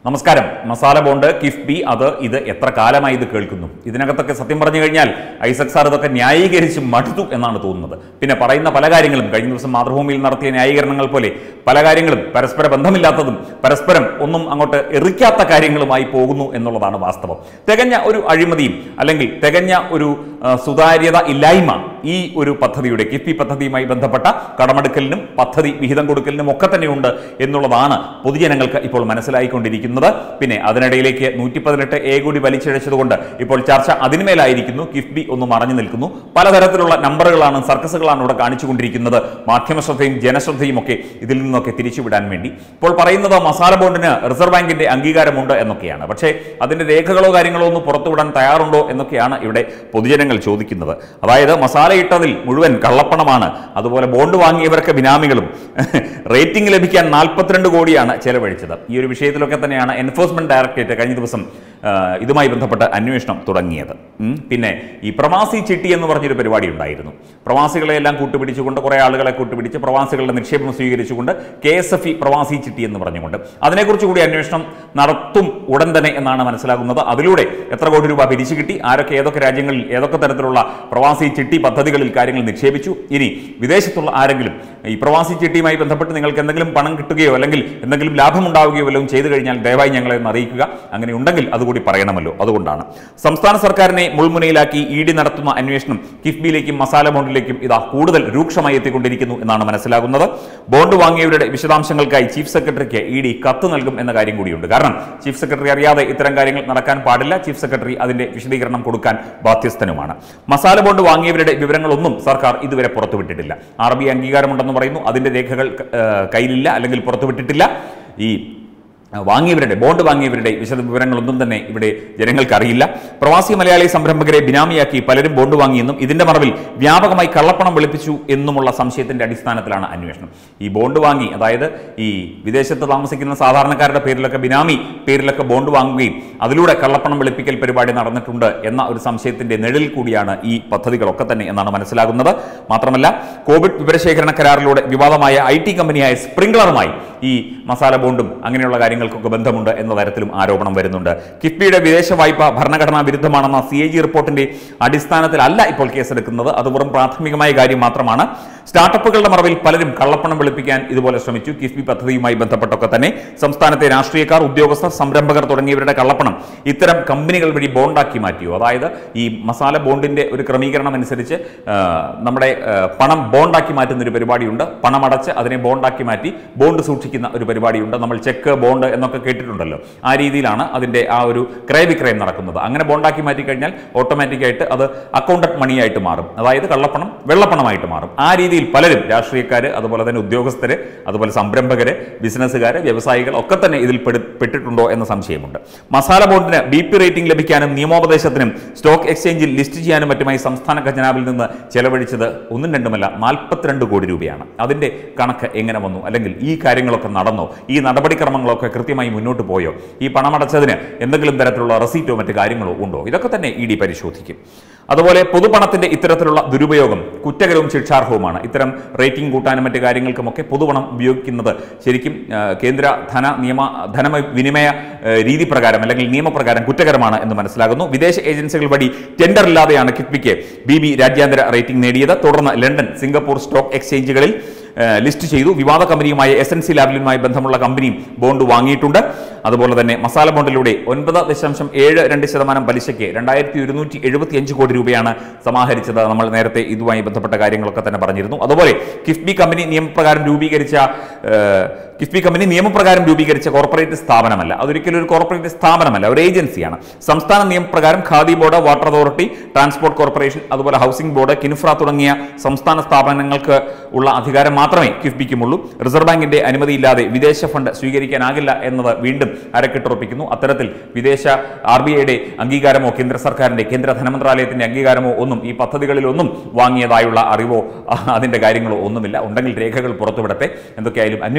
നമസ്കാരം മസാല ബോണ്ട് കിഫ്ബി അത് ഇത് എത്ര കാലമായി ഇത് കേൾക്കുന്നു ഇതിനകത്തൊക്കെ സത്യം പറഞ്ഞു കഴിഞ്ഞാൽ ഐസക് സാർ ഇതൊക്കെ ന്യായീകരിച്ച് മടുത്തു എന്നാണ് തോന്നുന്നത് പിന്നെ പറയുന്ന പല കാര്യങ്ങളും കഴിഞ്ഞ ദിവസം മാതൃഭൂമിയിൽ നടത്തിയ ന്യായീകരണങ്ങൾ പോലെ പല കാര്യങ്ങളും പരസ്പര ബന്ധമില്ലാത്തതും പരസ്പരം ഒന്നും അങ്ങോട്ട് എറിക്കാത്ത കാര്യങ്ങളുമായി പോകുന്നു എന്നുള്ളതാണ് വാസ്തവം തികഞ്ഞ ഒരു അഴിമതിയും അല്ലെങ്കിൽ തികഞ്ഞ ഒരു ആ, സുതാര്യത ഇല്ലായ്മ ഈ ഒരു പദ്ധതിയുടെ കിഫ്ബി പദ്ധതിയുമായി ബന്ധപ്പെട്ട കടമെടുക്കലിനും പദ്ധതി വിഹിതം കൊടുക്കലിനും ഒക്കെ തന്നെയുണ്ട് എന്നുള്ളതാണ് പൊതുജനങ്ങൾക്ക് ഇപ്പോൾ മനസ്സിലായിക്കൊണ്ടിരിക്കുന്നത് പിന്നെ അതിനിടയിലേക്ക് നൂറ്റി പതിനെട്ട് എ കൂടി വലിച്ചിഴച്ചതുകൊണ്ട് ഇപ്പോൾ ചർച്ച അതിന്മേലായിരിക്കുന്നു കിഫ്ബി ഒന്ന് മറഞ്ഞു നിൽക്കുന്നു പലതരത്തിലുള്ള നമ്പറുകളാണ് സർക്കസുകളാണ് ഇവിടെ കാണിച്ചുകൊണ്ടിരിക്കുന്നത് മാധ്യമ ശ്രദ്ധയും ജനശ്രദ്ധയും ഒക്കെ ഇതിൽ നിന്നൊക്കെ തിരിച്ചുവിടാൻ വേണ്ടി ഇപ്പോൾ പറയുന്നത് മസാല ബോണ്ടിന് റിസർവ് ബാങ്കിന്റെ അംഗീകാരമുണ്ട് എന്നൊക്കെയാണ് പക്ഷേ അതിന്റെ രേഖകളോ കാര്യങ്ങളോ ഒന്ന് പുറത്തുവിടാൻ തയ്യാറുണ്ടോ എന്നൊക്കെയാണ് ഇവിടെ പൊതുജനങ്ങൾ ചോദിക്കുന്നത് അതായത് മസാല ഇട്ടതിൽ മുഴുവൻ കള്ളപ്പണമാണ് അതുപോലെ ബോണ്ട് വാങ്ങിയവർക്ക് ബിനാമികളും റേറ്റിംഗ് ലഭിക്കാൻ നാൽപ്പത്തിരണ്ട് കോടിയാണ് ചെലവഴിച്ചത് ഈ ഒരു വിഷയത്തിലൊക്കെ തന്നെയാണ് എൻഫോഴ്സ്മെന്റ് ഡയറക്ടറേറ്റ് കഴിഞ്ഞ ദിവസം ആ, ഇതുമായി ബന്ധപ്പെട്ട് അന്വേഷണം തുടങ്ങിയത് ഉം. പിന്നെ ഈ പ്രവാസി ചിട്ടി എന്ന് പറഞ്ഞൊരു പരിപാടി ഉണ്ടായിരുന്നു പ്രവാസികളെ എല്ലാം കൂട്ടുപിടിച്ചുകൊണ്ട് കുറേ ആളുകളെ കൂട്ടുപിടിച്ച് പ്രവാസികളുടെ നിക്ഷേപം സ്വീകരിച്ചുകൊണ്ട് കെ എസ് എഫ് ഇ പ്രവാസി ചിട്ടി എന്ന് പറഞ്ഞുകൊണ്ട് അതിനെക്കുറിച്ച് കൂടി അന്വേഷണം നടത്തും ഉടൻ തന്നെ എന്നാണ് മനസ്സിലാകുന്നത് അതിലൂടെ എത്ര കോടി രൂപ പിരിച്ചു കിട്ടി ആരൊക്കെ ഏതൊക്കെ രാജ്യങ്ങളിൽ ഏതൊക്കെ തരത്തിലുള്ള പ്രവാസി ചിട്ടി പദ്ധതികളിൽ കാര്യങ്ങൾ നിക്ഷേപിച്ചു ഇനി വിദേശത്തുള്ള ആരെങ്കിലും ഈ പ്രവാസി ചിട്ടിയുമായി ബന്ധപ്പെട്ട് നിങ്ങൾക്ക് എന്തെങ്കിലും പണം കിട്ടുകയോ അല്ലെങ്കിൽ എന്തെങ്കിലും ലാഭം ഉണ്ടാവുകയോ വല്ലതും ചെയ്തു കഴിഞ്ഞാൽ ദയവായി ഞങ്ങളെ ഒന്ന് അറിയിക്കുക അങ്ങനെ ഉണ്ടെങ്കിൽ അതുകൂടി പറയണമല്ലോ അതുകൊണ്ടാണ് സംസ്ഥാന സർക്കാരിനെ മുൾമുനയിലാക്കി ഇ ഡി നടത്തുന്ന അന്വേഷണം കിഫ്ബിയിലേക്കും മസാല ബോണ്ടിലേക്കും ഇതാ കൂടുതൽ രൂക്ഷമായി എത്തിക്കൊണ്ടിരിക്കുന്നു എന്നാണ് മനസ്സിലാകുന്നത് ബോണ്ട് വാങ്ങിയവരുടെ വിശദാംശങ്ങൾക്കായി ചീഫ് സെക്രട്ടറിക്ക് ഇ ഡി കത്ത് നൽകും എന്ന കാര്യം കൂടിയുണ്ട് കാരണം ചീഫ് സെക്രട്ടറി അറിയാതെ ഇത്തരം കാര്യങ്ങൾ നടക്കാൻ പാടില്ല ചീഫ് സെക്രട്ടറി അതിന്റെ വിശദീകരണം കൊടുക്കാൻ ബാധ്യസ്ഥനുമാണ് മസാല ബോണ്ട് വാങ്ങിയവരുടെ വിവരങ്ങളൊന്നും സർക്കാർ ഇതുവരെ പുറത്തുവിട്ടിട്ടില്ല ആർ ബി അംഗീകാരമുണ്ടെന്ന് പറയുന്നു അതിന്റെ രേഖകൾ ഏഹ്, കയ്യിലില്ല അല്ലെങ്കിൽ പുറത്തുവിട്ടിട്ടില്ല ഈ വാങ്ങിയവരുടെ ബോണ്ട് വാങ്ങിയവരുടെ വിശദ വിവരങ്ങളൊന്നും തന്നെ ഇവിടെ ജനങ്ങൾക്ക് അറിയില്ല പ്രവാസി മലയാളി സംരംഭകരെ ബിനാമിയാക്കി പലരും ബോണ്ട് വാങ്ങിയെന്നും ഇതിന്റെ മറവിൽ വ്യാപകമായി കള്ളപ്പണം വെളുപ്പിച്ചു എന്നുമുള്ള സംശയത്തിന്റെ അടിസ്ഥാനത്തിലാണ് അന്വേഷണം ഈ ബോണ്ട് വാങ്ങി അതായത് ഈ വിദേശത്ത് താമസിക്കുന്ന സാധാരണക്കാരുടെ പേരിലൊക്കെ ബിനാമി പേരിലൊക്കെ ബോണ്ട് വാങ്ങുകയും അതിലൂടെ കള്ളപ്പണം വെളുപ്പിക്കൽ പരിപാടി നടന്നിട്ടുണ്ട് എന്ന ഒരു സംശയത്തിന്റെ നിഴലിൽ കൂടിയാണ് ഈ പദ്ധതികളൊക്കെ തന്നെ എന്നാണ് മനസ്സിലാകുന്നത് മാത്രമല്ല കോവിഡ് വിവരശേഖരണ കരാറിലൂടെ വിവാദമായ ഐ ടി കമ്പനിയായ സ്പ്രിംഗ്ലറുമായി ഈ മസാല ബോണ്ടും അങ്ങനെയുള്ള കാര്യങ്ങൾക്കൊക്കെ ബന്ധമുണ്ട് എന്ന തരത്തിലും ആരോപണം വരുന്നുണ്ട് കിഫ്ബിയുടെ വിദേശ വായ്പ ഭരണഘടനാ വിരുദ്ധമാണെന്ന സി എ ജി റിപ്പോർട്ടിന്റെ അടിസ്ഥാനത്തിലല്ല ഇപ്പോൾ കേസെടുക്കുന്നത് അത് വെറും പ്രാഥമികമായ കാര്യം മാത്രമാണ് സ്റ്റാർട്ടപ്പുകളുടെ മറവിൽ പലരും കള്ളപ്പണം വെളുപ്പിക്കാൻ ഇതുപോലെ ശ്രമിച്ചു കിഫ്ബി പദ്ധതിയുമായി ബന്ധപ്പെട്ടൊക്കെ തന്നെ സംസ്ഥാനത്തെ രാഷ്ട്രീയക്കാർ ഉദ്യോഗസ്ഥർ സംരംഭകർ തുടങ്ങിയവരുടെ കള്ളപ്പണം ഇത്തരം കമ്പനികൾ വഴി ബോണ്ടാക്കി മാറ്റിയോ അതായത് ഈ മസാല ബോണ്ടിന്റെ ഒരു ക്രമീകരണം അനുസരിച്ച് ആ, നമ്മുടെ ആ, പണം ബോണ്ടാക്കി മാറ്റുന്ന ഒരു പരിപാടിയുണ്ട് പണം അടച്ച് അതിനെ ബോണ്ടാക്കി മാറ്റി ബോണ്ട് സൂക്ഷിക്കുന്ന ഒരു പരിപാടിയുണ്ട് നമ്മൾ ചെക്ക് ബോണ്ട് എന്നൊക്കെ കേട്ടിട്ടുണ്ടല്ലോ ആ രീതിയിലാണ് അതിന്റെ ആ ഒരു ക്രയവിക്രയം നടക്കുന്നത് അങ്ങനെ ബോണ്ടാക്കി മാറ്റി കഴിഞ്ഞാൽ ഓട്ടോമാറ്റിക്കായിട്ട് അത് അക്കൗണ്ടഡ് മണിയായിട്ട് മാറും അതായത് കള്ളപ്പണം വെള്ളപ്പണമായിട്ട് മാറും ആ രീതിയിൽ പലരും രാഷ്ട്രീയക്കാർ അതുപോലെ തന്നെ ഉദ്യോഗസ്ഥർ അതുപോലെ സംരംഭകർ ബിസിനസ്സുകാർ വ്യവസായികൾ ഒക്കെ തന്നെ ഇതിൽ പെടു- പെട്ടിട്ടുണ്ടോ എന്ന സംശയമുണ്ട് മസാല ബോണ്ടിന് ബി പി റേറ്റിംഗ് ലഭിക്കാനും നിയമോപദേശത്തിനും സ്റ്റോക്ക് എക്സ്ചേഞ്ചിൽ ലിസ്റ്റ് ചെയ്യാനും മറ്റുമായി സംസ്ഥാന ഖജനാവിൽ നിന്ന് ചെലവഴിച്ചത് ഒന്നും രണ്ടുമല്ല നാൽപ്പത്തിരണ്ട് കോടി രൂപയാണ് അതിന്റെ കണക്ക് എങ്ങനെ വന്നു അല്ലെങ്കിൽ ഈ കാര്യങ്ങളൊക്കെ നടന്നോ ഈ നടപടിക്രമങ്ങളൊക്കെ കൃത്യമായി മുന്നോട്ട് പോയോ ഈ പണമടച്ചതിന് എന്തെങ്കിലും തരത്തിലുള്ള റെസീറ്റോ മറ്റു കാര്യങ്ങളോ ഉണ്ടോ ഇതൊക്കെ തന്നെ ഇ ഡി പരിശോധിക്കും അതുപോലെ പൊതുപണത്തിന്റെ ഇത്തരത്തിലുള്ള ദുരുപയോഗം കുറ്റകരവും ശിക്ഷാർഹവുമാണ് ഇത്തരം റേറ്റിംഗ് കൂട്ടാനും മറ്റു കാര്യങ്ങൾക്കുമൊക്കെ പൊതുപണം ഉപയോഗിക്കുന്നത് ശരിക്കും ആ, കേന്ദ്ര ധന നിയമ ധന വിനിമയ ആ, രീതി പ്രകാരം അല്ലെങ്കിൽ നിയമപ്രകാരം കുറ്റകരമാണ് എന്ന് മനസ്സിലാകുന്നു വിദേശ ഏജൻസികൾ വഴി ടെൻഡർ ഇല്ലാതെയാണ് കിഫ്ബിക്ക് ബി ബി രാജ്യാന്തര റേറ്റിംഗ് നേടിയത് തുടർന്ന് ലണ്ടൻ സിംഗപ്പൂർ സ്റ്റോക്ക് എക്സ്ചേഞ്ചുകളിൽ ഏഹ് ലിസ്റ്റ് ചെയ്തു വിവാദ കമ്പനിയുമായ എസ് എൻ സി ലാബിലുമായി ബന്ധമുള്ള കമ്പനിയും ബോണ്ട് വാങ്ങിയിട്ടുണ്ട് അതുപോലെ തന്നെ മസാല ബോണ്ടിലൂടെ ഒൻപത് ദശാംശം ഏഴ് രണ്ട് ശതമാനം പലിശയ്ക്ക് രണ്ടായിരത്തി ഒരുന്നൂറ്റി എഴുപത്തി അഞ്ച് കോടി രൂപയാണ് സമാഹരിച്ചത് നമ്മൾ നേരത്തെ ഇതുമായി ബന്ധപ്പെട്ട കാര്യങ്ങളൊക്കെ തന്നെ പറഞ്ഞിരുന്നു അതുപോലെ കിഫ്ബി കമ്പനി നിയമപ്രകാരം രൂപീകരിച്ച ഏഹ്, കിഫ്ബി കമ്പനി നിയമപ്രകാരം രൂപീകരിച്ച കോർപ്പറേറ്റ് സ്ഥാപനമല്ല അതൊരിക്കലും ഒരു കോർപ്പറേറ്റ് സ്ഥാപനമല്ല ഒരു ഏജൻസിയാണ് സംസ്ഥാന നിയമപ്രകാരം khadi board water authority transport corporation അതുപോലെ ഹൗസിംഗ് ബോർഡ് കിൻഫ്ര തുടങ്ങിയ സംസ്ഥാന സ്ഥാപനങ്ങൾക്ക് ഉള്ള അധികാരം മാത്രമേ കിഫ്ബിക്കുമുള്ളൂ റിസർവ് ബാങ്കിന്റെ അനുമതിയില്ലാതെ വിദേശ ഫണ്ട് സ്വീകരിക്കാനാകില്ല എന്നത് വീണ്ടും അരക്കെട്ടുറപ്പിക്കുന്നു അത്തരത്തിൽ വിദേശ ആർ ബി ഐയുടെ അംഗീകാരമോ കേന്ദ്ര സർക്കാരിന്റെ കേന്ദ്ര ധനമന്ത്രാലയത്തിന്റെ അംഗീകാരമോ ഒന്നും ഈ പദ്ധതികളിലൊന്നും വാങ്ങിയതായുള്ള അറിവോ ആ, അതിന്റെ കാര്യങ്ങളോ ഒന്നുമില്ല ഉണ്ടെങ്കിൽ രേഖകൾ പുറത്തുവിടട്ടെ എന്തൊക്കെയായാലും അന്വേഷണം കൂടുതൽ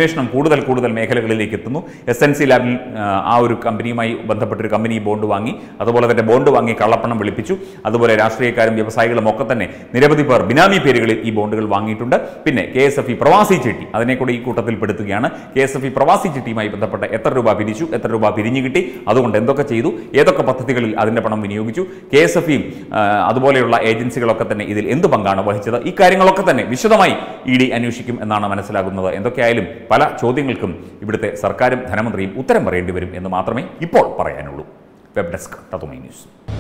കൂടുതൽ കൂടുതൽ മേഖലകളിലേക്ക് എത്തുന്നു എസ് എൻ സി ലാബിൽ ആ, ആ ഒരു കമ്പനിയുമായി ബന്ധപ്പെട്ടൊരു കമ്പനി ബോണ്ട് വാങ്ങി അതുപോലെ തന്നെ ബോണ്ട് വാങ്ങി കള്ളപ്പണം വെളുപ്പിച്ചു അതുപോലെ രാഷ്ട്രീയക്കാരും വ്യവസായികളും ഒക്കെ തന്നെ നിരവധി പേർ ബിനാമി പേരുകളിൽ ഈ ബോണ്ടുകൾ വാങ്ങിയിട്ടുണ്ട് പിന്നെ കെ എസ് എഫ് ഇ പ്രവാസി ചിട്ടി അതിനെ കൂടി ഈ കൂട്ടത്തിൽ പെടുത്തുകയാണ് കെ എസ് എഫ് ഇ പ്രവാസി ചിട്ടിയുമായി ബന്ധപ്പെട്ട എത്ര രൂപ പിരിച്ചു എത്ര രൂപ പിരിഞ്ഞു കിട്ടി അതുകൊണ്ട് എന്തൊക്കെ ചെയ്തു ഏതൊക്കെ പദ്ധതികളിൽ അതിന്റെ പണം വിനിയോഗിച്ചു കെ എസ് എഫ് ഇയും അതുപോലെയുള്ള ഏജൻസികളൊക്കെ തന്നെ ഇതിൽ എന്ത് പങ്കാണ് വഹിച്ചത് ഈ കാര്യങ്ങളൊക്കെ തന്നെ വിശദമായി ഇ ഡി അന്വേഷിക്കും എന്നാണ് മനസ്സിലാകുന്നത് എന്തൊക്കെയായാലും പല ചോദ്യങ്ങൾക്കും ഇവിടുത്തെ സർക്കാരും ധനമന്ത്രിയും ഉത്തരം പറയേണ്ടി വരും എന്ന് മാത്രമേ ഇപ്പോൾ പറയാനുള്ളൂ വെബ് ഡെസ്ക് തത്തുമൈ ന്യൂസ്